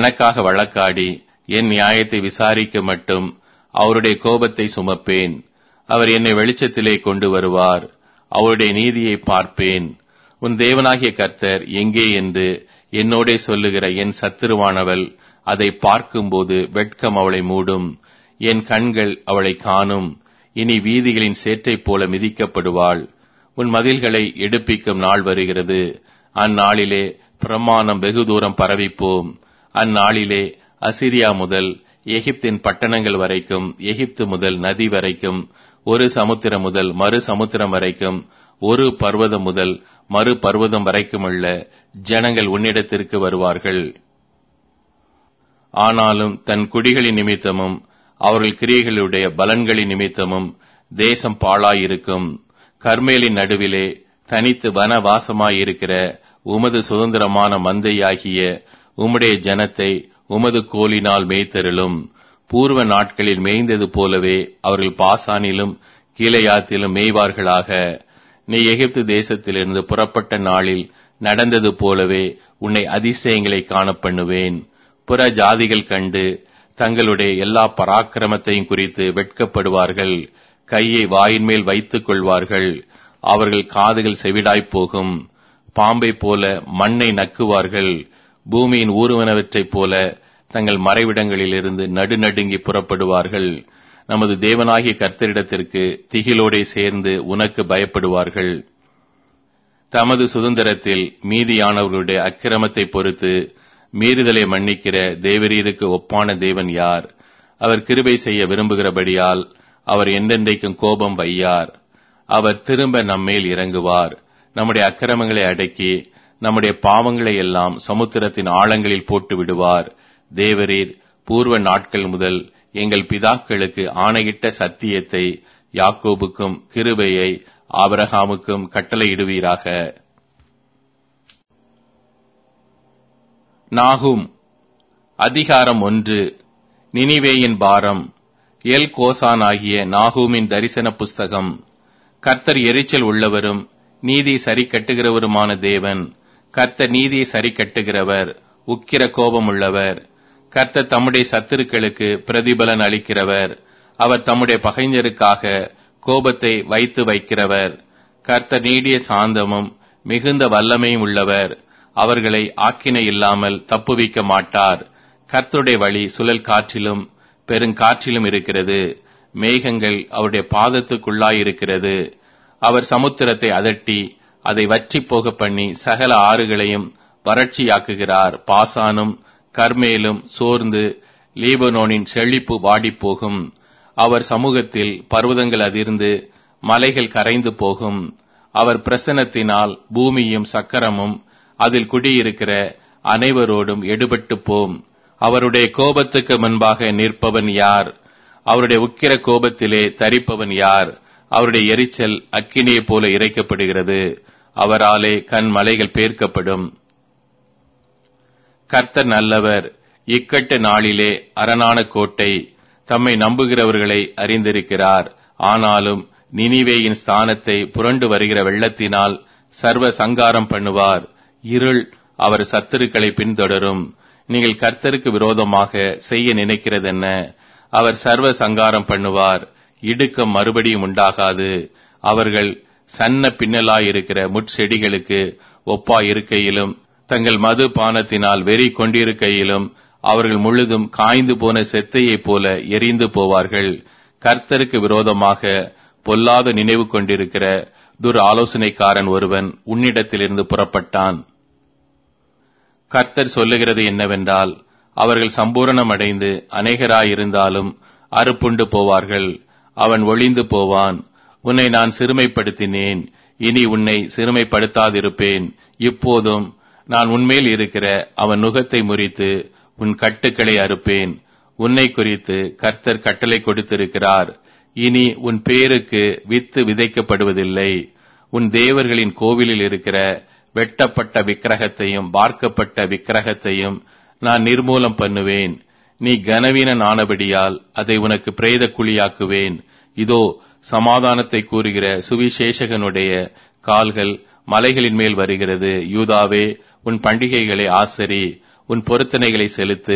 எனக்காக வழக்காடி என் நியாயத்தை விசாரிக்க மட்டும் அவருடைய கோபத்தை சுமப்பேன் அவர் என்னை வெளிச்சத்திலே கொண்டு வருவார் அவருடைய நீதியை பார்ப்பேன் உன் தேவனாகிய கர்த்தர் எங்கே என்று என்னோடே சொல்லுகிற என் சத்துருவானவள் அதை பார்க்கும்போது வெட்கம் அவளை மூடும் என் கண்கள் அவளை காணும் இனி வீதிகளின் சேற்றைப் போல மிதிக்கப்படுவாள் உன் மதில்களை எடுப்பிக்கும் நாள் வருகிறது அந்நாளிலே பிரமாணம் வெகு தூரம் பரவிப்போம் அந்நாளிலே அசிரியா முதல் எகிப்தின் பட்டணங்கள் வரைக்கும் எகிப்து முதல் நதி வரைக்கும் ஒரு சமுத்திரம் முதல் மறு சமுத்திரம் வரைக்கும் ஒரு பர்வதம் முதல் மறு பர்வதம் வரைக்குமுள்ள ஜனங்கள் உன்னிடத்திற்கு வருவார்கள் ஆனாலும் தன் குடிகளின் நிமித்தமும் அவர்கள் கிரியைகளுடைய பலன்களின் நிமித்தமும் தேசம் பாழாயிருக்கும் கர்மேலின் நடுவிலே தனித்து வனவாசமாயிருக்கிற உமது சுதந்திரமான மந்தையாகிய உம்முடைய ஜனத்தை உமது கோலினால் மேய்த்தருளும் பூர்வ நாட்களில் மேய்ந்தது போலவே அவர்கள் பாசானிலும் கீழையாத்திலும் மேய்வார்களாக நீ எகிப்து தேசத்திலிருந்து புறப்பட்ட நாளில் நடந்தது போலவே உன்னை அதிசயங்களை காணப்பண்ணுவேன் புற ஜாதிகள் கண்டு தங்களுடைய எல்லா பராக்கிரமத்தையும் குறித்து வெட்கப்படுவார்கள் கையை வாயின் மேல் வைத்துக் கொள்வார்கள் அவர்கள் காதுகள் செவிடாய்ப் போகும் பாம்பை போல மண்ணை நக்குவார்கள் பூமியின் ஊர்வனவற்றைப் போல தங்கள் மறைவிடங்களிலிருந்து நடுநடுங்கி புறப்படுவார்கள் நமது தேவனாகிய கர்த்தரிடத்திற்கு திகிலோடே சேர்ந்து உனக்கு பயப்படுவார்கள் தமது சுதந்திரத்தில் மீதியானவர்களுடைய அக்கிரமத்தை பொறுத்து மீறுதலை மன்னிக்கிற தேவரீருக்கு ஒப்பான தேவன் யார் அவர் கிருபை செய்ய விரும்புகிறபடியால் அவர் என்றென்றைக்கும் கோபம் வையார் அவர் திரும்ப நம்மேல் இறங்குவார் நம்முடைய அக்கிரமங்களை அடக்கி நம்முடைய பாவங்களை எல்லாம் சமுத்திரத்தின் ஆழங்களில் போட்டு விடுவார் தேவரீர் பூர்வ நாட்கள் முதல் எங்கள் பிதாக்களுக்கு ஆணையிட்ட சத்தியத்தை யாக்கோபுக்கும் கிருபையை ஆபரகாமுக்கும் கட்டளையிடுவீராக நாகும் அதிகாரம் ஒன்று நினிவேயின் பாரம் எல் கோசான் ஆகிய நாகூமின் தரிசன புஸ்தகம் கர்த்தர் எரிச்சல் உள்ளவரும் நீதி சரி கட்டுகிறவருமான தேவன் கர்த்தர் நீதியை சரி கட்டுகிறவர் உக்கிர கோபம் உள்ளவர் கர்த்தர் தம்முடைய சத்துருக்களுக்கு பிரதிபலன் அளிக்கிறவர் அவர் தம்முடைய பகைஞருக்காக கோபத்தை வைத்து வைக்கிறவர் கர்த்தர் நீடிய சாந்தமும் மிகுந்த வல்லமையும் உள்ளவர் அவர்களை ஆக்கினை இல்லாமல் தப்புவிக்க மாட்டார் கர்த்தருடைய வழி சுழல் காற்றிலும் பெருங்காற்றிலும் இருக்கிறது மேகங்கள் அவருடைய பாதத்துக்குள்ளாயிருக்கிறது அவர் சமுத்திரத்தை அதட்டி அதை வற்றி போக பண்ணி சகல ஆறுகளையும் வறட்சியாக்குகிறார் பாசானும் கர்மேலும் சோர்ந்து லீபனோனின் செழிப்பு வாடிப்போகும் அவர் சமூகத்தில் பர்வதங்கள் அதிர்ந்து மலைகள் கரைந்து போகும் அவர் பிரசனத்தினால் பூமியும் சக்கரமும் அதில் குடியிருக்கிற அனைவரோடும் எடுபட்டு போம் அவருடைய கோபத்துக்கு முன்பாக நிற்பவன் யார் அவருடைய உக்கிர கோபத்திலே தரிப்பவன் யார் அவருடைய எரிச்சல் அக்கினியைப் போல இறைக்கப்படுகிறது அவராலே கண் மலைகள் பேர்க்கப்படும் கர்த்தர் நல்லவர் இக்கட்டு நாளிலே அரணான கோட்டை தம்மை நம்புகிறவர்களை அறிந்திருக்கிறார் ஆனாலும் நினிவேயின் ஸ்தானத்தை புரண்டு வருகிற வெள்ளத்தினால் சர்வ சங்காரம் பண்ணுவார் இருள் அவர் சத்துருக்களை பின்தொடரும் நீங்கள் கர்த்தருக்கு விரோதமாக செய்ய நினைக்கிறதென்ன அவர் சர்வ சங்காரம் பண்ணுவார் இடுக்கம் மறுபடியும் உண்டாகாது அவர்கள் சன்ன பின்னலாயிருக்கிற முட்செடிகளுக்கு ஒப்பாயிருக்கையிலும் தங்கள் மது பானத்தினால் வெறி கொண்டிருக்கையிலும் அவர்கள் முழுதும் காய்ந்து போன செத்தையைப் போல எரிந்து போவார்கள் கர்த்தருக்கு விரோதமாக பொல்லாத நினைவு கொண்டிருக்கிற துர் ஆலோசனைக்காரன் ஒருவன் உன்னிடத்திலிருந்து புறப்பட்டான் கர்த்தர் சொல்லுகிறது என்னவென்றால் அவர்கள் சம்பூரணமடைந்து அநேகராயிருந்தாலும் அறுப்புண்டு போவார்கள் அவன் ஒளிந்து போவான் உன்னை நான் சிறுமைப்படுத்தினேன் இனி உன்னை சிறுமைப்படுத்தாதிருப்பேன் இப்போதும் நான் உன்மேல் இருக்கிற அவன் நுகத்தை முறித்து உன் கட்டுக்களை அறுப்பேன் உன்னை குறித்து கர்த்தர் கட்டளை கொடுத்திருக்கிறார் இனி உன் பேருக்கு வித்து விதைக்கப்படுவதில்லை உன் தேவர்களின் கோவிலில் இருக்கிற வெட்டப்பட்ட விக்கிரகத்தையும் பார்க்கப்பட்ட விக்கிரகத்தையும் நான் நிர்மூலம் பண்ணுவேன் நீ கனவீனன் ஆனபடியால் அதை உனக்கு பிரேத குழியாக்குவேன் இதோ சமாதானத்தை கூறுகிற சுவிசேஷகனுடைய கால்கள் மலைகளின் மேல் வருகிறது யூதாவே உன் பண்டிகைகளை ஆசரி உன் பொருத்தனைகளை செலுத்து